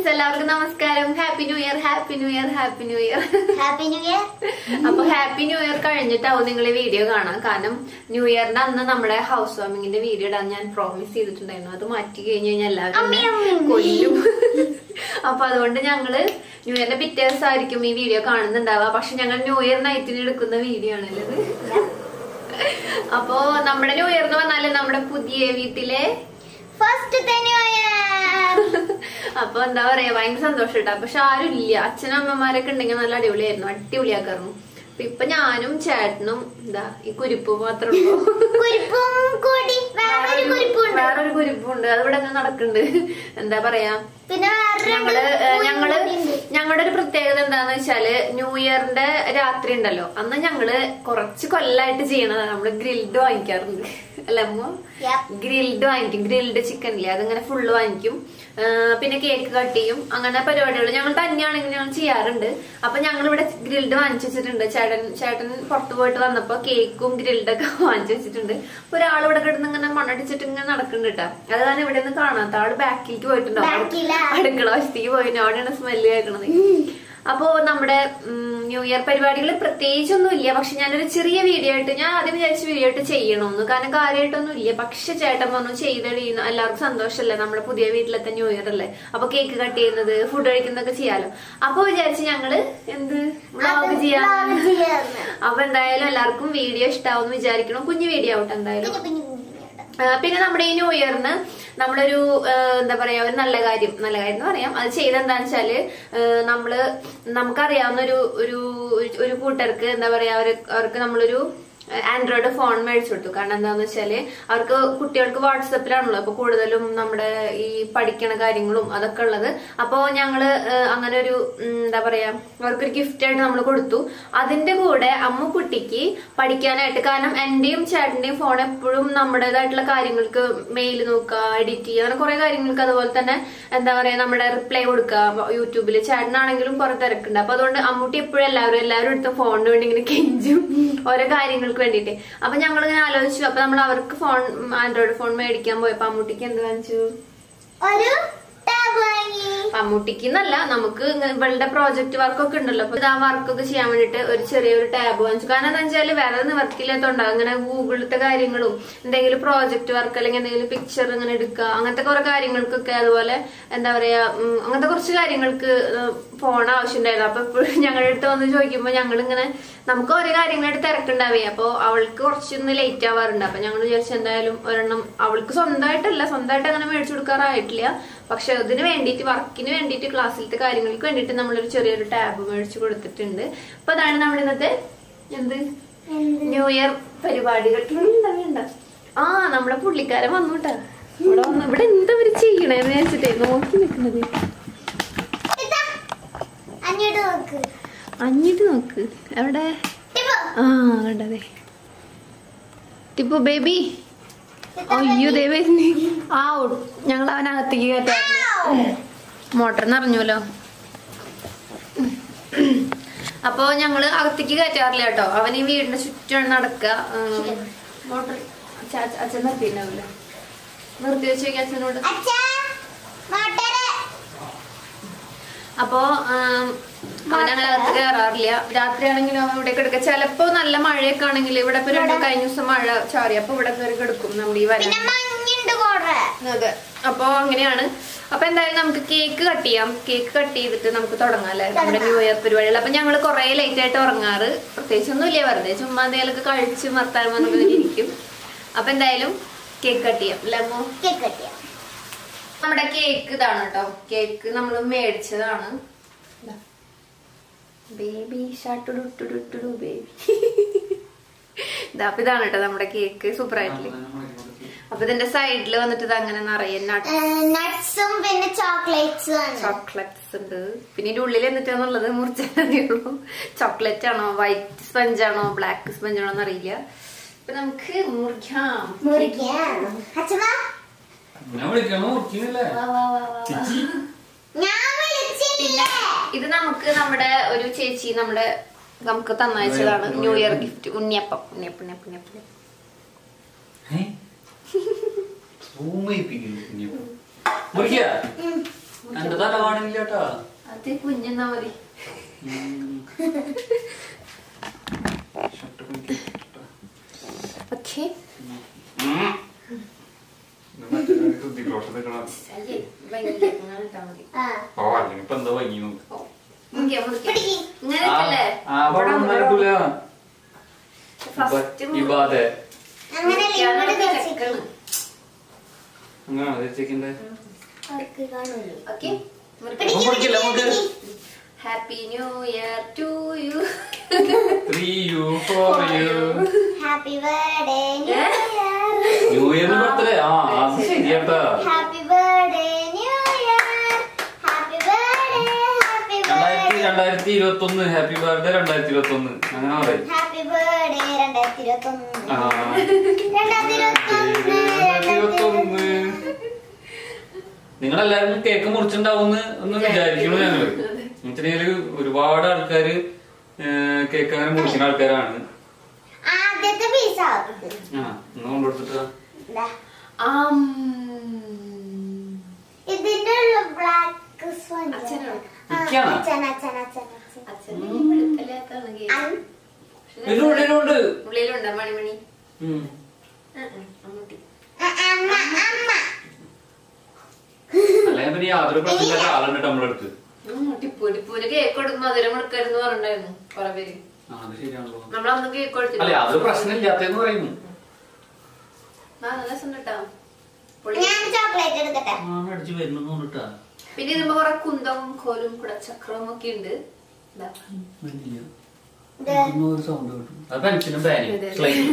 എല്ലാവർക്കും നമസ്കാരം happy new year happy new year happy new year happy new year അപ്പൊ happy new year കഴിഞ്ഞിട്ടാവും നിങ്ങൾ ഈ വീഡിയോ കാണാം കാരണം ന്യൂ ഇയറിന്റെ അന്ന് നമ്മുടെ ഹൗസ് വാമിങ്ങിന്റെ വീഡിയോ ഇടാൻ ഞാൻ പ്രോമിസ് ചെയ്തിട്ടുണ്ടായിരുന്നു അത് മാറ്റി കഴിഞ്ഞ് കഴിഞ്ഞാൽ എല്ലാവരും അമ്മേ, എന്നെ അമ്മേ. കൊല്ലും അപ്പൊ അതുകൊണ്ട് ഞങ്ങള് ന്യൂ ഇയറിന്റെ പിറ്റേ ദിവസമായിരിക്കും ഈ വീഡിയോ കാണുന്നുണ്ടാവുക പക്ഷെ ഞങ്ങൾ ന്യൂ ഇയർ നൈറ്റിന് എടുക്കുന്ന വീഡിയോ ആണല്ലോ ഇത് അപ്പോ നമ്മുടെ ന്യൂ ഇയർ എന്ന് പറഞ്ഞാല് നമ്മുടെ പുതിയ വീട്ടിലെ ഫസ്റ്റ് ന്യൂ ഇയർ അപ്പൊ എന്താ പറയാ ഭയങ്കര സന്തോഷം കേട്ടോ പക്ഷെ ആരും ഇല്ല അച്ഛനും അമ്മമാരൊക്കെ ഉണ്ടെങ്കിൽ നല്ല അടിപൊളിയായിരുന്നു അടിപൊളിയാക്കായിരുന്നു അപ്പൊ ഇപ്പൊ ഞാനും ചേട്ടനും എന്താ ഈ കുരിപ്പ് മാത്രമേ ഉള്ളൂ കുരിപ്പും കൂടി വേറൊരു കുരിപ്പുണ്ട് വേറൊരു കുരിപ്പുണ്ട് അത് ഇവിടെ അങ്ങനെ നടക്കുന്നുണ്ട് എന്താ പറയാ പിന്നെ വേറെ ഞങ്ങള് ഏഹ്, ഞങ്ങള് ഞങ്ങളുടെ ഒരു പ്രത്യേകത എന്താന്ന് വെച്ചാല് ന്യൂ ഇയറിന്റെ രാത്രി ഉണ്ടല്ലോ അന്ന് ഞങ്ങള് കുറച്ച് കൊല്ലായിട്ട് ചെയ്യണതാണ് നമ്മള് ഗ്രിൽഡ് വാങ്ങിക്കാറുണ്ട് അല്ല അമ്മ Yep. ഗ്രിൽഡ് വാങ്ങിക്കും ഗ്രിൽഡ് ചിക്കൻ ഇല്ലേ അതിങ്ങനെ ഫുള്ള് വാങ്ങിക്കും ആ, പിന്നെ കേക്ക് കട്ട് ചെയ്യും അങ്ങനെ പരിപാടികൾ ഞങ്ങൾ തന്നെയാണെങ്കിൽ ഞങ്ങൾ ചെയ്യാറുണ്ട് അപ്പൊ ഞങ്ങൾ ഇവിടെ ഗ്രിൽഡ് വാങ്ങിച്ചു വെച്ചിട്ടുണ്ട് ചേട്ടൻ ചേട്ടൻ പുറത്തു പോയിട്ട് വന്നപ്പോ കേക്കും ഗ്രിൽഡ് ഒക്കെ വാങ്ങിച്ചു വെച്ചിട്ടുണ്ട് അപ്പൊ ഒരാൾ ഇവിടെ കിടന്ന് ഇങ്ങനെ മണ്ണടിച്ചിട്ട് ഇങ്ങനെ നടക്കുന്നുണ്ട് കേട്ടോ അത് കാരണം ഇവിടെ നിന്ന് കാണാത്ത ആള് ബാക്കിലേക്ക് പോയിട്ടുണ്ടാവും ബാക്കിലാ. അടുക്കള വശത്തേക്ക് പോയിട്ട് അവിടെയാണ് സ്മെല്ല് കേൾക്കണത് അപ്പോ നമ്മുടെ ഉം, ന്യൂ ഇയർ പരിപാടികൾ പ്രത്യേകിച്ചൊന്നും ഇല്ല പക്ഷെ ഞാനൊരു ചെറിയ വീഡിയോ ആയിട്ട് ഞാൻ ആദ്യം വിചാരിച്ച വീഡിയോ ആയിട്ട് ചെയ്യണമെന്ന് കാരണം കാര്യമായിട്ടൊന്നും ഇല്ല പക്ഷെ ചേട്ടൻ പറഞ്ഞു ചെയ്തടി എല്ലാവർക്കും സന്തോഷമല്ലേ നമ്മുടെ പുതിയ വീട്ടിലത്തെ ന്യൂ ഇയർ അല്ലേ അപ്പൊ കേക്ക് കട്ട് ചെയ്യുന്നത് ഫുഡ് കഴിക്കുന്നതൊക്കെ ചെയ്യാലോ അപ്പൊ വിചാരിച്ച് ഞങ്ങള് എന്ത് വ്ളോഗ് ചെയ്യാൻ vlog ചെയ്യാന്ന്. അപ്പൊ എന്തായാലും എല്ലാവർക്കും വീഡിയോ ഇഷ്ടാവും വിചാരിക്കണം കുഞ്ഞു വീഡിയോ ആവട്ടെ എന്തായാലും പിന്നെ പിന്നെ പിന്നെ ആ, പിന്നെ നമ്മുടെ ഈ ന്യൂ ഇയറിന് നമ്മളൊരു ആ, എന്താ പറയാ ഒരു നല്ല കാര്യം നല്ല കാര്യം എന്ന് പറയാം അത് ചെയ്തെന്താന്ന് വെച്ചാല് ആ, നമ്മള് നമുക്കറിയാവുന്ന ഒരു ഒരു ഒരു കൂട്ടർക്ക് എന്താ പറയാ അവര് അവർക്ക് നമ്മളൊരു ആൻഡ്രോയിഡ് ഫോൺ മേടിച്ചു കൊടുത്തു കാരണം എന്താന്ന് വെച്ചാല് അവർക്ക് കുട്ടികൾക്ക് വാട്സപ്പിലാണല്ലോ അപ്പൊ കൂടുതലും നമ്മുടെ ഈ പഠിക്കണ കാര്യങ്ങളും അതൊക്കെ ഉള്ളത് അപ്പോ ഞങ്ങള് ഏഹ്, അങ്ങനെ ഒരു ഉം, എന്താ പറയാ അവർക്കൊരു ഗിഫ്റ്റ് ആയിട്ട് നമ്മൾ കൊടുത്തു അതിന്റെ കൂടെ അമ്മുക്കുട്ടിക്ക് പഠിക്കാനായിട്ട് കാരണം എന്റെയും ചേട്ടന്റെയും ഫോൺ എപ്പോഴും നമ്മുടേതായിട്ടുള്ള കാര്യങ്ങൾക്ക് മെയിൽ നോക്കുക എഡിറ്റ് ചെയ്യുക അങ്ങനെ കുറെ കാര്യങ്ങൾക്ക് അതുപോലെ തന്നെ എന്താ പറയാ നമ്മുടെ റിപ്ലൈ കൊടുക്കുക യൂട്യൂബിൽ ചേട്ടനാണെങ്കിലും കുറെ തിരക്കുണ്ട് അപ്പൊ അതുകൊണ്ട് അമ്മൂട്ടി എപ്പോഴും എല്ലാവരും എല്ലാവരും എടുത്ത ഫോണിന് വേണ്ടി ഇങ്ങനെ കെഞ്ചും ഓരോ കാര്യങ്ങൾക്ക് വേണ്ടിയിട്ട് അപ്പൊ ഞങ്ങൾ ഇങ്ങനെ ആലോചിച്ചു അപ്പൊ നമ്മൾ അവർക്ക് ഫോൺ ആൻഡ്രോയിഡ് ഫോൺ മേടിക്കാൻ പോയപ്പോ അമ്മൂട്ടിക്ക് എന്ത് കാണിച്ചു ഒരു ടാബ് വാങ്ങി മമ്മൂട്ടിക്ക് എന്നല്ല നമുക്ക് ഇങ്ങ- ഇവളുടെ പ്രോജക്ട് വർക്കൊക്കെ ഉണ്ടല്ലോ അപ്പൊ ഇത് ആ വർക്കൊക്കെ ചെയ്യാൻ വേണ്ടിട്ട് ഒരു ചെറിയൊരു ടാബ് വാങ്ങിച്ചു കാരണം എന്താ വെച്ചാല് വേറെ നിവർത്തിയില്ലാത്തോണ്ടാവും അങ്ങനെ ഗൂഗിളത്തെ കാര്യങ്ങളും എന്തെങ്കിലും പ്രോജക്ട് വർക്ക് അല്ലെങ്കിൽ എന്തെങ്കിലും പിക്ചർ ഇങ്ങനെ എടുക്കുക അങ്ങനത്തെ കുറെ കാര്യങ്ങൾക്കൊക്കെ അതുപോലെ എന്താ പറയാ ഉം, അങ്ങനത്തെ കുറച്ച് കാര്യങ്ങൾക്ക് ഫോൺ ആവശ്യമുണ്ടായിരുന്നു അപ്പൊ എപ്പോഴും ഞങ്ങളുടെ അടുത്ത് വന്ന് ചോദിക്കുമ്പോ ഞങ്ങൾ ഇങ്ങനെ നമുക്ക് ഓരോ കാര്യങ്ങളായിട്ട് തിരക്കുണ്ടാവേ അപ്പൊ അവൾക്ക് കുറച്ചൊന്ന് ലേറ്റ് ആവാറുണ്ട് അപ്പൊ ഞങ്ങൾ വിചാരിച്ചു എന്തായാലും ഒരെണ്ണം അവൾക്ക് സ്വന്തമായിട്ടല്ല സ്വന്തമായിട്ട് അങ്ങനെ മേടിച്ചു കൊടുക്കാറായിട്ടില്ല പക്ഷെ അതിന് വേണ്ടിയിട്ട് വർക്കിന് വേണ്ടിയിട്ട് ക്ലാസ്സിലത്തെ കാര്യങ്ങൾക്ക് വേണ്ടിയിട്ട് നമ്മളൊരു ചെറിയൊരു ടാബ് മേടിച്ചു കൊടുത്തിട്ടുണ്ട് അപ്പൊ അതാണ് നമ്മുടെ ഇന്നത്തെ എന്ത് ന്യൂ ഇയർ പരിപാടികൾ വേണ്ട വേണ്ട ആ നമ്മുടെ പുള്ളിക്കാരൻ വന്നു കേട്ടാ ഇവിടെ വന്നു ഇവിടെ എന്താ ഇവര് ചെയ്യണേന്ന് വെച്ചിട്ടേ നോക്കി നിൽക്കുന്നത് ഇതാ അഞ്ഞൂറ് നോക്ക് അഞ്ഞിട്ട് നോക്ക് എവിടെ ടിപ്പു. ആ കണ്ടതേ ടിപ്പു ബേബി അയ്യോ ദേ വരുന്നേ ആ ഞങ്ങൾ അവനകത്തേക്ക് കയറ്റാറില്ല മോട്ടർ നിറഞ്ഞുല്ലോ അപ്പൊ ഞങ്ങള് അകത്തേക്ക് കയറ്റാറില്ല കേട്ടോ അവൻ ഈ വീടിന്റെ ചുറ്റാണ് നടക്കുക മോട്ടർ അച്ഛൻ നിർത്തിയിട്ടുണ്ടാവില്ല നിർത്തി വെച്ചേക്ക് അച്ഛനോട് അച്ഛാ മോട്ടറ് അപ്പോ ആം, അവൻ അങ്ങനെ അകത്ത് കയറാറില്ല രാത്രിയാണെങ്കിലും അവൻ ഇവിടെ കിടക്കുക ചിലപ്പോ നല്ല മഴയൊക്കെ ആണെങ്കിൽ ഇവിടെ ഇപ്പൊ രണ്ട് കഴിഞ്ഞ ദിവസം മഴ ചാറി അപ്പൊ ഇവിടെ കയറി കിടക്കും നമ്മുടെ ഈ വര പിന്നെ മഞ്ഞുണ്ട് കൊറേ അതെ അപ്പൊ അങ്ങനെയാണ് അപ്പൊ എന്തായാലും നമുക്ക് കേക്ക് കട്ട് ചെയ്യാം കേക്ക് കട്ട് ചെയ്തിട്ട് നമുക്ക് തുടങ്ങാം അല്ലെ നമ്മുടെ ന്യൂ ഇയർ പരിപാടികൾ അപ്പൊ ഞങ്ങൾ കുറെ ലേറ്റ് ആയിട്ട് ഉറങ്ങാറ് പ്രത്യേകിച്ച് ഒന്നും ഇല്ല വെറുതെ ചുമ്മാ എന്തെങ്കിലുമൊക്കെ കഴിച്ച് മർത്താൻ വന്നിട്ട് ഇരിക്കും അപ്പൊ എന്തായാലും കേക്ക് കട്ട് ചെയ്യാം അല്ലേ അമ്മോ കേക്ക് കട്ടിയാ നമ്മുടെ കേക്ക് ഇതാണ് കേട്ടോ കേക്ക് നമ്മൾ മേടിച്ചതാണ് ബേബി ഷാട്ടുടുട്ടുടുട്ടുടു ബേബി ഇതാ അപ്പൊ ഇതാണ് കേട്ടോ നമ്മുടെ കേക്ക് സൂപ്പർ ആയിട്ടില്ലേ അപ്പൊ ഇതിന്റെ സൈഡിൽ വന്നിട്ട് ഇത് അങ്ങനെ നിറയെ നട്ട് നട്ട്സും പിന്നെ ചോക്ലേറ്റ്സും ആണ് ചോക്ലേറ്റ്സ് ഉണ്ട് പിന്നെ ഇതിന്റെ ഉള്ളിൽ എന്നിട്ടാന്നുള്ളത് മുറിച്ചുള്ളൂ ചോക്ലേറ്റ് ആണോ വൈറ്റ് സ്പഞ്ച് ആണോ ബ്ലാക്ക് സ്പഞ്ച് ആണോ എന്നറിയില്ല അപ്പൊ നമുക്ക് മുറിക്കാം മുറിക്കാം അച്ഛമ്മ ഞാൻ വിളിക്കണോ മുറിക്കുന്നില്ലേ വാ, വാ, വാ, വാ, വാ. ഞാൻ വിളിച്ചില്ല ഇത് നമുക്ക് നമ്മുടെ ഒരു ചേച്ചി നമ്മുടെ നമുക്ക് തന്നയച്ചതാണ് ന്യൂ ഇയർ ഗിഫ്റ്റ് ഉണ്ണിയപ്പം ഉണ്ണിയപ്പം ഉണ്ണിയപ്പം ഉണ്ണിയപ്പം സൂമയിപ്പിക്കുന്നു മുറിക്കുക എന്താ തല കാണില്ല കേട്ടാ അത് കുഞ്ഞെന്നാ മതി ഷർട്ട് പിടിക്ക്. ഓക്കെ ഇത് മറ്റൊരു ഹൃതികോഷം നിൽക്കണം. മതി ആ ഓ അല്ലെങ്കിൽ ഇപ്പൊ എന്താ ഭംഗി നോക്ക് ഓ, മുറിക്കാം, മുറിക്കാം. പിടിക്ക്. ഇങ്ങനെ ആ, ഇട്ടല്ലേ? ആ, അവിടെ ഒന്നും നടക്കൂല. ഫസ്റ്റ് ഈ ബാധ അങ്ങനെ മുറിക്കാനുള്ള ലിക്വിഡ് തെറിച്ചിട്ട് തിരക്കാണ്. അങ്ങനെ വെച്ചേക്കണ്ടേ അവർക്ക് കാണൂല ഓക്കെ അപ്പൊ മുറിക്കില്ല നമുക്ക് happy new year to you three you four you happy birthday new ഏ? ഇയർ ന്യൂ ഇയർ ബർത്ത്ഡേ ആ അത് ശരിയാട്ടാ happy birthday new year happy birthday happy രണ്ടായിരത്തി ബർത്ത്ഡേ രണ്ടായിരത്തി ഇരുപത്തി ഒന്ന് ഹാപ്പി ബർത്ത്ഡേ രണ്ടായിരത്തി ഇരുപത്തി ഒന്ന് അങ്ങനെ പറയും ഹാപ്പി ബർത്ത്ഡേ രണ്ടായിരത്തി ഇരുപത്തൊന്ന് ആ രണ്ടായിരത്തി ഇരുപത്തൊന്ന് രണ്ടായിരത്തി ഇരുപത്തി ഒന്ന് നിങ്ങളെല്ലാരും കേക്ക് മുറിച്ചിണ്ടാവുമെന്ന് ഒന്ന് വിചാരിക്കണു ഞങ്ങള് എന്നുവെച്ചിട്ടുണ്ടെങ്കില് ഒരുപാട് ആൾക്കാര് കേക്ക് അങ്ങനെ മുറിക്കുന്ന ആൾക്കാരാണ് ആദ്യത്തെ പീസ് ആവുന്നത് ആ ഒന്ന് കൊണ്ടുകൊടുത്തിട്ടാ ഇതാ. ആം. ഇതിന്റെ ഉള്ള ബ്ലാക്ക് സ്പോഞ്ച് അച്ഛനോ? ഇക്കാണോ? അച്ഛൻ അച്ഛൻ അച്ഛൻ അച്ഛൻ അച്ഛന് ഈ വെളുത്തല്ലാത്തതാണ് കേക്ക്. അൻ- ഇതിലുണ്ട് ഇതിലുണ്ട് ഉള്ളിലുണ്ടോ മണിമണി ഉം. ആ, ആ, അമ്മൂട്ടി. അ- അമ്മ അമ്മ അല്ലെങ്കിൽ പിന്നെ യാതൊരു പ്രശ്നമില്ലാത്ത ആളുണ്ട് നമ്മളെടുത്ത് ഉം, ടിപ്പു ടിപ്പുവിന് കേക്ക് കൊടുക്കും മധുരം കൊടുക്കരുന്ന് പറഞ്ഞിട്ടുണ്ടായിരുന്നു കൊറേ പേര് ആ അത് ശരിയാണല്ലോ നമ്മളന്ന് കേക്ക് കൊടുത്തില്ല അല്ലെ അതൊരു പ്രശ്നമില്ലാത്തെന്ന് പറയുന്നു ആ, നല്ല രസം കേട്ടാ പൊളി. ഞാൻ ചോക്ലേറ്റ് എടുക്കട്ടെ ആ അടിച്ചു വരുന്നു തോന്നിട്ടാ പിന്നെ ഇതിന് കുറെ കുന്തവും കോലും കുടച്ചക്രവും ഒക്കെ ഉണ്ട് ഇതാ. ഇത് ഒരു സൗണ്ട് കിട്ടും അത് പെൻസിലും പേനയും അതെ. സ്ലേറ്റും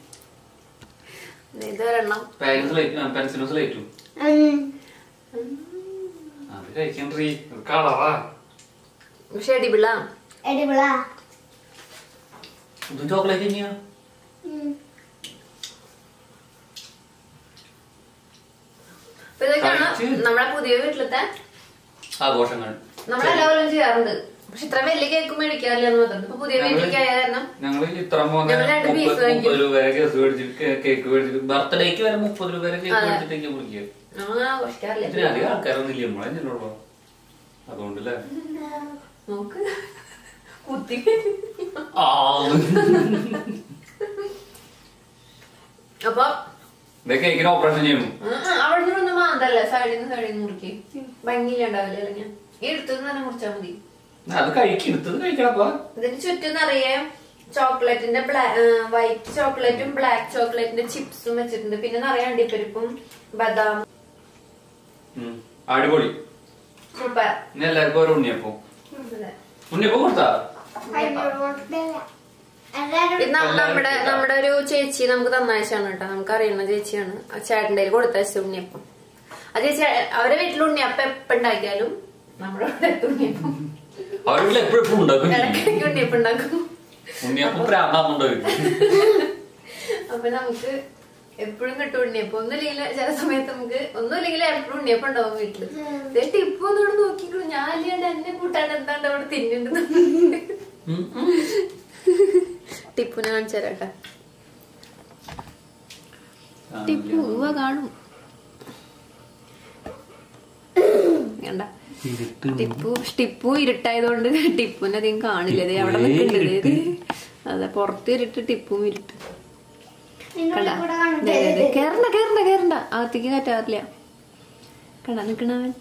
ഇത് ഒരെണ്ണം പേനും സ്ലേറ്റും പെൻസിലും സ്ലേറ്റും ഉം. അത് കഴിക്കണ്ടീ കളറാ പക്ഷെ അടിപിള്ള അടിപൊളാ ഇതും ചോക്ലേറ്റ് തന്നെയാ ഉം. അപ്പൊ ഇതൊക്കെയാണ് കഴിച്ച്. നമ്മളെ പുതിയ വീട്ടിലത്തെ ആഘോഷങ്ങൾ നമ്മളെല്ലാവരും ചെയ്യാറുണ്ട് പക്ഷെ ഇത്ര വലിയ കേക്ക് മേടിക്കാറില്ല എന്ന് മാത്രം ഇപ്പൊ പുതിയ വീട്ടിലേക്ക് ആയ കാരണം ഞങ്ങൾ ഇത്ര പോകുന്ന ഞങ്ങൾ രണ്ട് piece മുപ്പത് വാങ്ങിക്കും. മുപ്പത് രൂപ വരെ കേസ് മേടിച്ചിട്ട് കേ- കേക്ക് മേടിച്ചിട്ട് ബർത്ത്ഡേക്ക് വരെ മുപ്പത് രൂപ വരെ കേക്ക് അതെ. മേടിച്ചിട്ടേക്ക് മുറിക്കുക നമ്മൾ ആഘോഷിക്കാറില്ല ഇതിന് അധികം ആൾക്കാരൊന്നും ഇല്ല നമ്മളെ തന്നെയുള്ളൂ അതുകൊണ്ടല്ലേ നോക്ക് കുത്തി ആ അപ്പൊ ഇത് കേക്കിന് ഓപ്പറേഷൻ ചെയ്യണം അവിടെ നിന്ന് ഒന്ന് മാന്തല്ല സൈഡിൽ നിന്ന് സൈഡിൽ നിന്ന് മുറിക്ക് ഭംഗിയില്ല ഉണ്ടാവില്ല അല്ലെങ്കിൽ ഈ എടുത്തത് തന്നെ മുറിച്ചാൽ മതി അത് കഴിക്കും എടുത്തത് കഴിക്കണപ്പാ ഇതിന് ചുറ്റും നിറയെ ചോക്ലേറ്റിന്റെ വൈറ്റ് ചോക്ലേറ്റും ബ്ലാക്ക് ചോക്ലേറ്റിന്റെ ചിപ്സും വെച്ചിട്ടുണ്ട് പിന്നെ നിറയെ അണ്ടിപ്പരിപ്പും ബദാം ഉം. അടിപൊളി സൂപ്പർ ഇനി എല്ലാവർക്കും ഓരോ ഉണ്ണിയപ്പം ഉണ്ണിയപ്പം കൊടുത്താ എല്ലാരും ഇത് ന- നമ്മുടെ നമ്മുടെ ഒരു ചേച്ചി നമുക്ക് തന്നാഴ്ചയാണ് കേട്ടോ നമുക്ക് അറിയുന്ന ചേച്ചിയാണ് ആ ചേട്ടൻ്റെ കയ്യിൽ കൊടുത്തയച്ച ഉണ്ണിയപ്പം ആ ചേച്ചി അവരെ വീട്ടിൽ ഉണ്ണിയപ്പം എപ്പോ ഉണ്ടാക്കിയാലും നമ്മുടെ അവിടെ ഉണ്ണിയപ്പം അവരുടെ വീട്ടിൽ എപ്പോഴും എപ്പോഴും ഉണ്ടാക്കും ഇടയ്ക്കിടയ്ക്ക് ഉണ്ണിയപ്പം ഉണ്ടാക്കും ഉണ്ണിയപ്പം പ്രാന്താവുന്നുണ്ടാവും അപ്പൊ നമുക്ക് എപ്പോഴും കിട്ടും ഉണ്ണിയപ്പം ഒന്നുമില്ലെങ്കിൽ ചില സമയത്ത് നമുക്ക് ഒന്നുമില്ലെങ്കിൽ എപ്പോഴും ഉണ്ണിയപ്പം ഉണ്ടാവും വീട്ടില് ദേ ടിപ്പ് ഒന്ന് ഇവിടെ നോക്കിക്കോ ഞാൻ അല്ലാണ്ട് എന്നെ കൂട്ടാണ്ട് എന്താണ്ട് അവിടെ തിന്നുണ്ട് ടിപ്പുനെ കാണിച്ചു തരാട്ടെ ടിപ്പു ഉവ്വ കാണും കണ്ട ടിപ്പു ടിപ്പു ഇരുട്ടായതുകൊണ്ട് ടിപ്പുനെ അധികം കാണില്ല ദേ അവിടെ ടിപ്പുവേ നിൽക്കുന്നുണ്ട് ഇരുട്ട്. അതെ പുറത്ത് ഇരുട്ട് ടിപ്പും ഇരുട്ട് കണ്ട നിങ്ങളുടെ കൂടെ കാണും. ദേ, ദേ, ദേ. കേറണ്ട കേറണ്ട കേറണ്ട അകത്തേക്ക് കയറ്റാറില്ല കണ്ട നിക്കണവൻ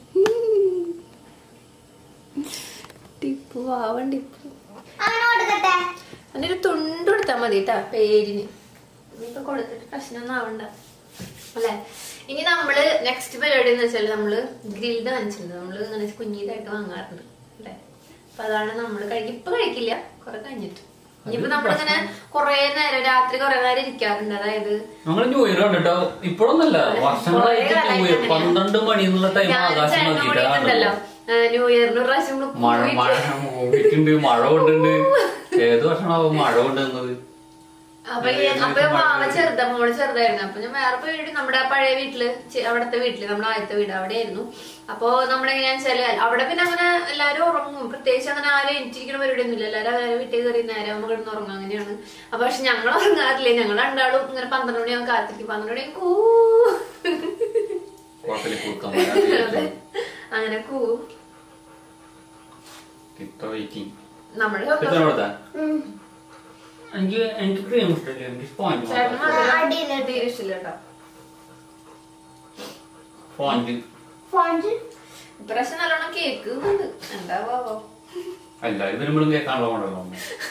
ടിപ്പു ആവൻ ടിപ്പു അവന് കൊടുക്കട്ടെ അതിനൊരു തുണ്ട് കൊടുത്താൽ മതി കേട്ടാ പേരിന് ഇനിയിപ്പൊ കൊടുത്തിട്ട് പ്രശ്നമൊന്നും ആവണ്ട അല്ലെ ഇനി നമ്മള് നെക്സ്റ്റ് പരിപാടി എന്ന് വെച്ചാൽ നമ്മള് ഗ്രിൽഡ് വാങ്ങിച്ചിട്ടുണ്ട് നമ്മള് ഇങ്ങനെ കുഞ്ഞിതായിട്ട് വാങ്ങാറുണ്ട് അല്ലെ അപ്പൊ അതാണ് നമ്മള് കഴിക്കും ഇപ്പൊ കഴിക്കില്ല കുറെ കഴിഞ്ഞിട്ട് ഇനിയിപ്പോ നമ്മളിങ്ങനെ കൊറേ നേരം രാത്രി കൊറേ നേരം ഇരിക്കാറുണ്ട് അതായത് ഞങ്ങൾ ന്യൂ ഇയർ കണ്ടിട്ടോ ഇപ്പോഴൊന്നല്ല വർഷങ്ങളായിട്ട് കുറേ ന്യൂ ഇയർ കാലമായിട്ട് പന്ത്രണ്ട് മണി എന്നുള്ള ടൈം ഞാൻ ആകാശം ചേട്ടനോട് നോക്കിയിട്ടാണ് ഇതുണ്ടല്ലോ ന്യൂ ഇയറിന് ഒരു പ്രാവശ്യം നമ്മള് മഴ മഴ പോയിട്ട് പോയിട്ടുണ്ട് മഴ കൊണ്ടുണ്ട് ഏത് വർഷമാവും മഴ കൊണ്ടുവന്നത് അപ്പൊ ഈ- അപ്പൊ മാമ ചെറുതാ മോള് ചെറുതായിരുന്നു അപ്പൊ ഞാൻ വേറെ വീട് നമ്മുടെ ആ പഴയ വീട്ടില് ചെ- അവിടത്തെ വീട്ടില് നമ്മുടെ ആദ്യത്തെ വീട് അവിടെയായിരുന്നു അപ്പൊ നമ്മളെങ്ങനെയാന്ന് വെച്ചാല് അവിടെ പിന്നെ അങ്ങനെ എല്ലാരും ഉറങ്ങും പ്രത്യേകിച്ച് അങ്ങനെ ആരും എനിച്ചിരിക്കണ പരിപാടി ഒന്നുമില്ല എല്ലാരും അവരെ വീട്ടിൽ കയറി നേരെ നമ്മൾ കിടന്ന് ഉറങ്ങും അങ്ങനെയാണ് അപ്പൊ പക്ഷെ ഞങ്ങൾ ഉറങ്ങാറില്ല ഞങ്ങൾ രണ്ടാളും ഇങ്ങനെ പന്ത്രണ്ട് മണിയാവും കാത്തിരിക്കും പന്ത്രണ്ട് മണി കൂ കുഴപ്പമില്ല കൊടുക്കാൻ അതെ. അങ്ങനെ കൂവും ഇപ്പൊ വെയിറ്റിംഗ് നമ്മള് എത്ര കൊടുത്താ ഉം. എനിക്ക് എനിക്ക് ക്രീം ഇഷ്ടമില്ല എനിക്ക് സ്പോഞ്ച് ചേട്ടന് മാത്രം. മധുരം തീരെ ഇഷ്ടമില്ല കേട്ടോ സ്പോഞ്ച് സ്പോഞ്ച് ഇപ്രാവശ്യം നല്ലോണം കേക്ക് ഉണ്ട് എന്താവോ എല്ലാരും വരുമ്പോഴും കേൾക്കാനുള്ള കൊണ്ടല്ലോ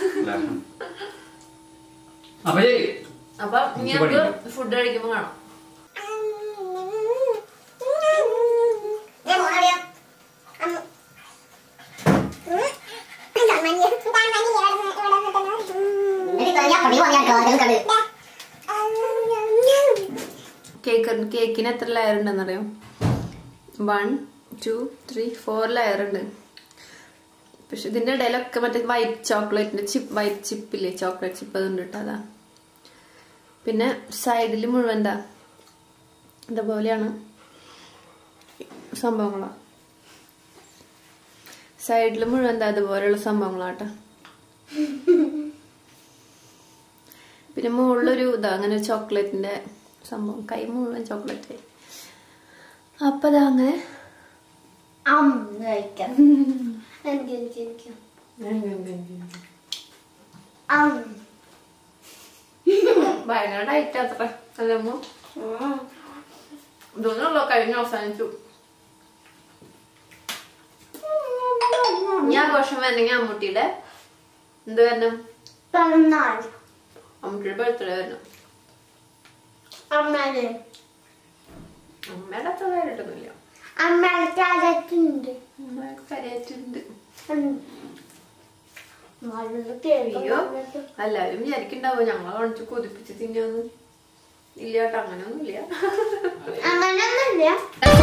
അപ്പൊ ശരി അപ്പൊ ഇനി എനിക്ക് നമുക്ക് ഫുഡ് കഴിക്കുമ്പോ കാണാം കേക്ക് കേക്കിന് എത്ര ലെയർ ഉണ്ടെന്നറിയോ one two three four layer ഉണ്ട് പക്ഷെ ഇതിന്റെ ഇടയിലൊക്കെ മറ്റേ വൈറ്റ് ചോക്ലേറ്റിന്റെ ചിപ്പ് വൈറ്റ് ചിപ്പില്ലേ ചോക്ലേറ്റ് ചിപ്പ് അതുണ്ട് കേട്ടോ അതാ പിന്നെ സൈഡിൽ മുഴുവൻ എന്താ ഇതുപോലെയാണ് സംഭവങ്ങളാ സൈഡിൽ മുഴുവൻ എന്താ ഇതുപോലെയുള്ള സംഭവങ്ങളാട്ടോ പിന്നെ മുകളിലൊരു ഇതാ അങ്ങനെ ഒരു ചോക്ലേറ്റിന്റെ സംഭവം കൈ മുഴുവൻ ചോക്ലേറ്റ് അപ്പൊ ഇതാ അങ്ങനെ അം കഴിക്കാം എനിക്ക് എനിക്ക് എനിക്ക് അം ഭയങ്കര ഡയറ്റ് അത്ര അല്ലമ്മോ ഇതൊന്നുമല്ലോ കഴിഞ്ഞ അവസാനിച്ചു ഞാൻ ആഘോഷം വരണമെങ്കിൽ അമ്മൂട്ടിയുടെ എന്ത് വരണം പിറന്നാൾ അമ്മൂട്ടിയുടെ ബർത്ത്ഡേ വരണം അമ്മയുടെ അമ്മയുടെ അത്ര കാര്യമായിട്ടൊന്നുമില്ല അമ്മയുടെ കാലത്തുണ്ട് അമ്മ കരയായിട്ടുണ്ട് നല്ല കേക്ക് അയ്യോ എല്ലാവരും വിചാരിക്കണ്ടാവോ ഞങ്ങളെ കാണിച്ച് കൊതിപ്പിച്ച് തിന്നാന്ന് ഇല്ല കേട്ടോ അങ്ങനെയൊന്നും ഇല്ല അങ്ങനൊന്നുമില്ല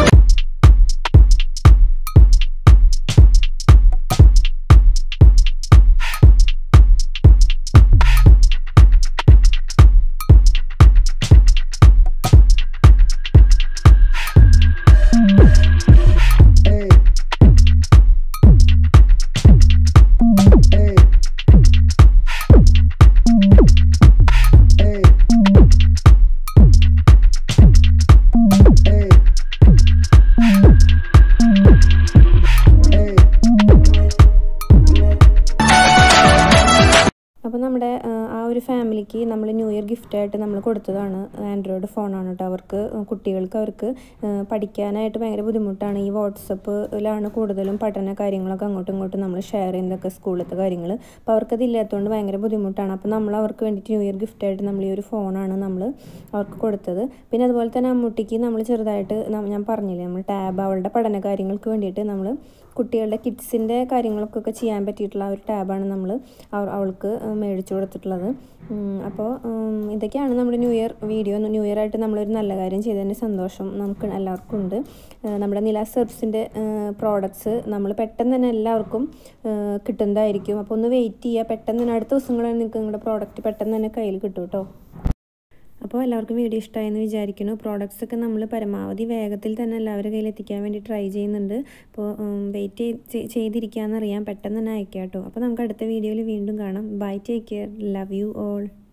അപ്പോൾ നമ്മുടെ ആ, ആ ഒരു ഫാമിലിക്ക് നമ്മൾ ന്യൂ ഇയർ ഗിഫ്റ്റായിട്ട് നമ്മൾ കൊടുത്തതാണ് ആൻഡ്രോയിഡ് ഫോണാണ് കേട്ടോ അവർക്ക് കുട്ടികൾക്ക് അവർക്ക് ആ, പഠിക്കാനായിട്ട് ഭയങ്കര ബുദ്ധിമുട്ടാണ് ഈ വാട്സപ്പിലാണ് കൂടുതലും പഠന കാര്യങ്ങളൊക്കെ അങ്ങോട്ടും ഇങ്ങോട്ടും നമ്മൾ ഷെയർ ചെയ്യുന്നതൊക്കെ സ്കൂളിലത്തെ കാര്യങ്ങൾ അപ്പോൾ അവർക്കത് ഇല്ലാത്തതുകൊണ്ട് ഭയങ്കര ബുദ്ധിമുട്ടാണ് അപ്പോൾ നമ്മൾ അവർക്ക് വേണ്ടിയിട്ട് ന്യൂ ഇയർ ഗിഫ്റ്റായിട്ട് നമ്മൾ ഈ ഒരു ഫോണാണ് നമ്മൾ അവർക്ക് കൊടുത്തത് പിന്നെ അതുപോലെ തന്നെ അമ്മൂട്ടിക്ക് നമ്മൾ ചെറുതായിട്ട് നം- ഞാൻ പറഞ്ഞില്ലേ നമ്മൾ ടാബ് അവളുടെ പഠന കാര്യങ്ങൾക്ക് വേണ്ടിയിട്ട് നമ്മൾ കുട്ടികളുടെ കിഡ്സിൻ്റെ കാര്യങ്ങളൊക്കെ ചെയ്യാൻ പറ്റിയിട്ടുള്ള ആ ഒരു ടാബാണ് നമ്മൾ അവൾക്ക് മേടിച്ചു കൊടുത്തിട്ടുള്ളത് അപ്പോൾ ഇതൊക്കെയാണ് നമ്മുടെ new year video new year ആയിട്ട് നമ്മളൊരു നല്ല കാര്യം ചെയ്തതിൻ്റെ സന്തോഷം നമുക്ക് എല്ലാവർക്കും ഉണ്ട് ആ, നമ്മുടെ നില സെർബ്സിൻ്റെ പ്രോഡക്ട്സ് നമ്മൾ പെട്ടെന്ന് തന്നെ എല്ലാവർക്കും ആ, കിട്ടുന്നതായിരിക്കും അപ്പോൾ ഒന്ന് വെയിറ്റ് ചെയ്യുക പെട്ടെന്ന് തന്നെ അടുത്ത ദിവസങ്ങളിൽ നിങ്ങൾക്ക് നിങ്ങളുടെ പ്രോഡക്റ്റ് പെട്ടെന്ന് തന്നെ കയ്യിൽ കിട്ടും കേട്ടോ അപ്പോൾ എല്ലാവർക്കും വീഡിയോ ഇഷ്ടമായെന്ന് വിചാരിക്കുന്നു പ്രോഡക്റ്റ്സ് ഒക്കെ നമ്മൾ പരമാവധി വേഗത്തിൽ തന്നെ എല്ലാവരുടെ കയ്യിൽ എത്തിക്കാൻ വേണ്ടി ട്രൈ ചെയ്യുന്നുണ്ട് അപ്പോൾ വെയിറ്റ് ചെയ്തിരിക്കാമെന്നറിയാം പെട്ടെന്ന് തന്നെ അയക്കാം കേട്ടോ അപ്പോൾ നമുക്ക് അടുത്ത വീഡിയോയിൽ വീണ്ടും കാണാം bye take care love you all